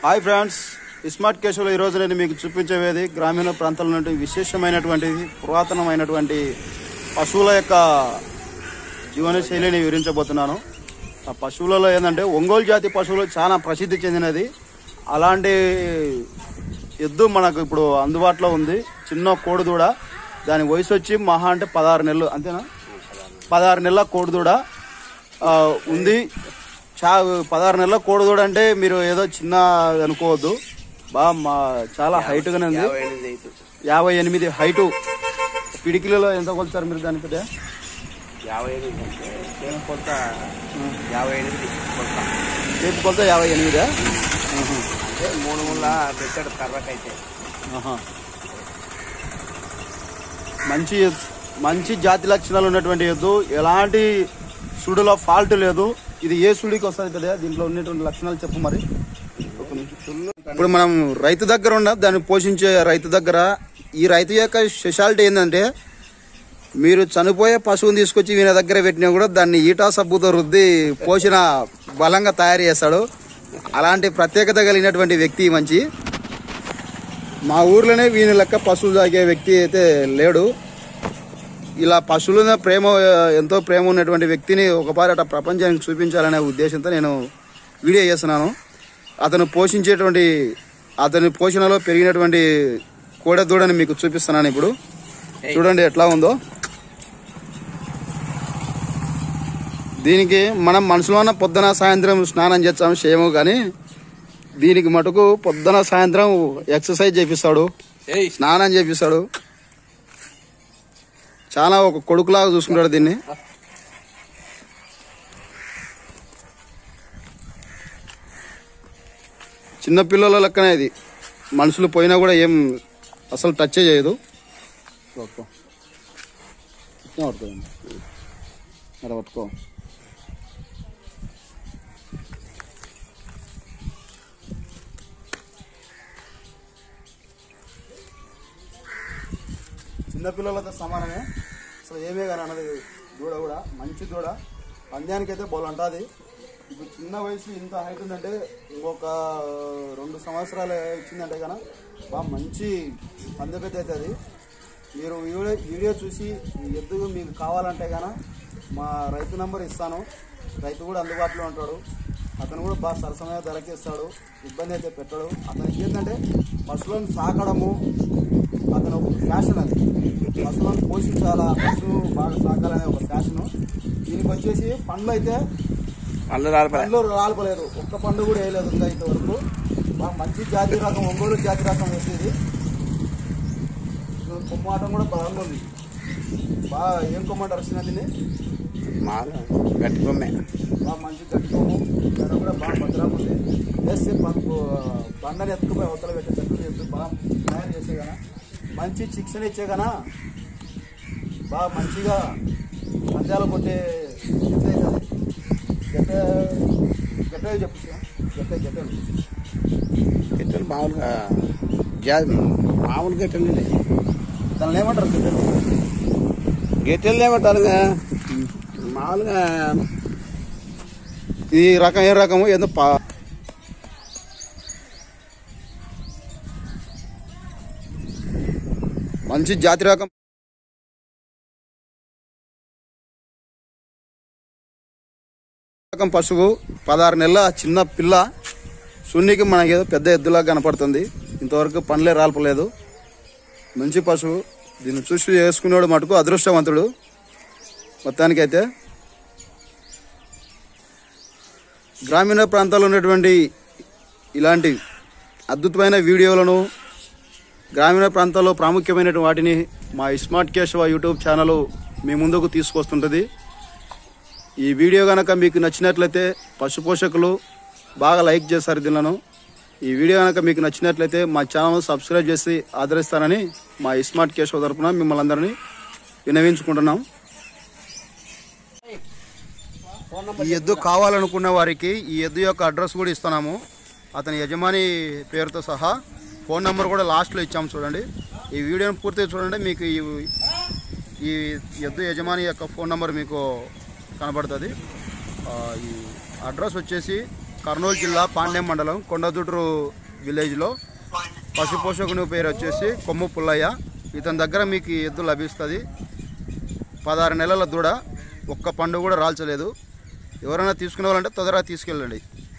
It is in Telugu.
హాయ్ ఫ్రెండ్స్ స్మార్ట్ కేసులో ఈరోజు నేను మీకు చూపించేది గ్రామీణ ప్రాంతాల నుండి విశేషమైనటువంటి పురాతనమైనటువంటి పశువుల యొక్క జీవన శైలిని వివరించబోతున్నాను ఆ పశువులలో ఏంటంటే ఒంగోలు జాతి పశువులు చాలా ప్రసిద్ధి చెందినది అలాంటి ఎద్దు మనకు ఇప్పుడు అందుబాటులో ఉంది చిన్న కోడిదూడ దాని వయసు వచ్చి మహా అంటే పదహారు నెలలు అంతేనా పదహారు నెలల కోడిదూడ ఆ, ఉంది చా పదహారు నెలల కోడిదూడ అంటే మీరు ఏదో చిన్న అనుకోవద్దు బాగా మా చాలా హైట్గానే ఉంది యాభై ఎనిమిది హైటు పిడికిలలో ఎంత కొలుస్తారు మీరు దాని పెద్ద యాభై ఎనిమిది అంటే సేమ్ కొత్త యాభై ఎనిమిది కొత్త రేపు కొలత యాభై ఎనిమిదా అంటే మూడు ముళ్ళ పెట్టాడు కర్రకైతే ఆహా. మంచి మంచి జాతి లక్షణాలు ఉన్నటువంటి ఎద్దు ఎలాంటి సుడిలో ఫాల్ట్ లేదు ఇది ఏ సుడికి వస్తుంది కదా దీంట్లో ఉన్నటువంటి లక్షణాలు చెప్పు మరి ఒక నిమిషం. ఇప్పుడు మనం రైతు దగ్గర ఉన్న దాన్ని పోషించే రైతు దగ్గర ఈ రైతు యొక్క స్పెషాలిటీ ఏంటంటే మీరు చనిపోయే పశువుని తీసుకొచ్చి వీళ్ళ దగ్గర పెట్టినా కూడా దాన్ని ఈటా సబ్బుతో రుద్ది పోషణ బలంగా తయారు చేస్తాడు అలాంటి ప్రత్యేకత కలిగినటువంటి వ్యక్తి మంచి మా ఊర్లోనే వీని లెక్క పశువులు తాగే వ్యక్తి అయితే లేడు ఇలా పశువుల మీద ప్రేమ ఎంతో ప్రేమ ఉన్నటువంటి వ్యక్తిని ఒకపారి అట్లా ప్రపంచానికి చూపించాలనే ఉద్దేశంతో నేను వీడియో చేస్తున్నాను అతను పోషించేటువంటి అతని పోషణలో పెరిగినటువంటి కోడె దూడని మీకు చూపిస్తున్నాను ఇప్పుడు చూడండి ఎట్లా ఉందో దీనికి మనం మనసులోన పొద్దున సాయంత్రం స్నానం చేస్తాం చేయము కానీ దీనికి మటుకు పొద్దున సాయంత్రం ఎక్సర్సైజ్ చేపిస్తాడు ఏయ్ స్నానం చేపిస్తాడు చాలా ఒక కొడుకులాగా చూసుకుంటాడు దీన్ని చిన్న పిల్లల లెక్కనే ఇది మనుషులు పోయినా కూడా ఏం అసలు టచ్ చేయదు పట్టుకో. ఇట్లా పట్టుకోండి. అలా పట్టుకో చిన్న పిల్లలతో సమానమే సో ఏమే కానీ అన్నది దూడ కూడా మంచి దూడ పంద్యానికైతే బోల్ అంటుంది ఇప్పుడు చిన్న వయసు ఇంత హైట్ ఉందంటే ఇంకొక రెండు సంవత్సరాలు ఇచ్చిందంటే కనుక బాగా మంచి పందె పెద్ద అవుతుంది మీరు వీడియో వీడియో చూసి ఈ ఎద్దు మీకు కావాలంటే కనుక మా రైతు నంబర్ ఇస్తాను రైతు కూడా అందుబాటులో ఉంటాడు అతను కూడా బాగా సరసమైన ధరకి ఇస్తాడు ఇబ్బంది అయితే పెట్టడు అతనికి ఏంటంటే పశువులను సాకడము అతను ఒక ఫ్యాషన్ అది పశువులను పోషించాలా పశువు బాగా సాకాలనే ఒక ఫ్యాషన్ దీనికి వచ్చేసి పండ్లు అయితే పళ్ళు రాలిపోలే పండ్లు రాలిపోలేదు ఒక్క పండు కూడా వేయలేదు ఇంకా ఇంతవరకు బాగా మంచి జాతి రకం ఒంగోలు జాతి రకం వేసేది కొమ్మాటం కూడా బాగుంది బాగా ఏం కొమ్మంటారు వచ్చిన దీన్ని మాల గట్టి బొమ్మే బాగా మంచి కట్టుకోము ధర కూడా బాగా భద్రంగా ఉంది వేస్తే పంపు బండని ఎత్తుకుపోయి అవతల పెట్టేటట్టు చెప్పి బాగా తయారు చేసే కన మంచి శిక్షణ ఇచ్చే కన బాగా మంచిగా పందాలు కొట్టే ఎట్ల అవుతుంది గట్ట గట్టే చెప్పు గట్టే గట్టలు గిట్టలు మామూలుగా జా- మామూలు గిట్టలు దానిని ఏమంటారు గట్టలు గిట్టలు ఏమంటారు ఇంకా? మామూలుగా ఈ రకం ఏ రకము ఏదో పా మంచి జాతి రకం రకం పశువు పదహారు నెలల చిన్న పిల్ల సున్నికి మనకేదో పెద్ద ఎద్దులా కనపడుతుంది ఇంతవరకు పనులే రాల్పలేదు మంచి పశువు దీన్ని చూసి చేసుకునేవాడు మటుకు అదృష్టవంతుడు మొత్తానికైతే గ్రామీణ ప్రాంతాల్లో ఉన్నటువంటి ఇలాంటి అద్భుతమైన వీడియోలను గ్రామీణ ప్రాంతాల్లో ప్రాముఖ్యమైన వాటిని మా స్మార్ట్ కేశవ యూట్యూబ్ ఛానల్ మీ ముందుకు తీసుకొస్తుంటుంది ఈ వీడియో కనుక మీకు నచ్చినట్లయితే పశు పోషకులు బాగా లైక్ చేస్తారు దీనిలను ఈ వీడియో కనుక మీకు నచ్చినట్లయితే మా ఛానల్ సబ్స్క్రైబ్ చేసి ఆదరిస్తారని మా స్మార్ట్ కేశవ తరపున మిమ్మల్ని అందరినీ వినవించుకుంటున్నాం ఈ ఎద్దు కావాలనుకున్న వారికి ఈ ఎద్దు యొక్క అడ్రస్ కూడా ఇస్తున్నాము అతని యజమాని పేరుతో సహా ఫోన్ నెంబర్ కూడా లాస్ట్లో ఇచ్చాము చూడండి ఈ వీడియోని పూర్తిగా చూడండి మీకు ఈ ఈ ఎద్దు యజమాని యొక్క ఫోన్ నెంబర్ మీకు కనబడుతుంది ఆ, ఈ అడ్రస్ వచ్చేసి కర్నూలు జిల్లా పాండ్యం మండలం కొండదుట్రు విలేజ్లో పశు పోషకుని పేరు వచ్చేసి కొమ్ము పుల్లయ్య ఇతని దగ్గర మీకు ఈ ఎద్దు లభిస్తుంది పదహారు నెలల దూడ ఒక్క పండు కూడా రాల్చలేదు ఎవరైనా తీసుకునే వాళ్ళంటే తొందరగా తీసుకెళ్ళండి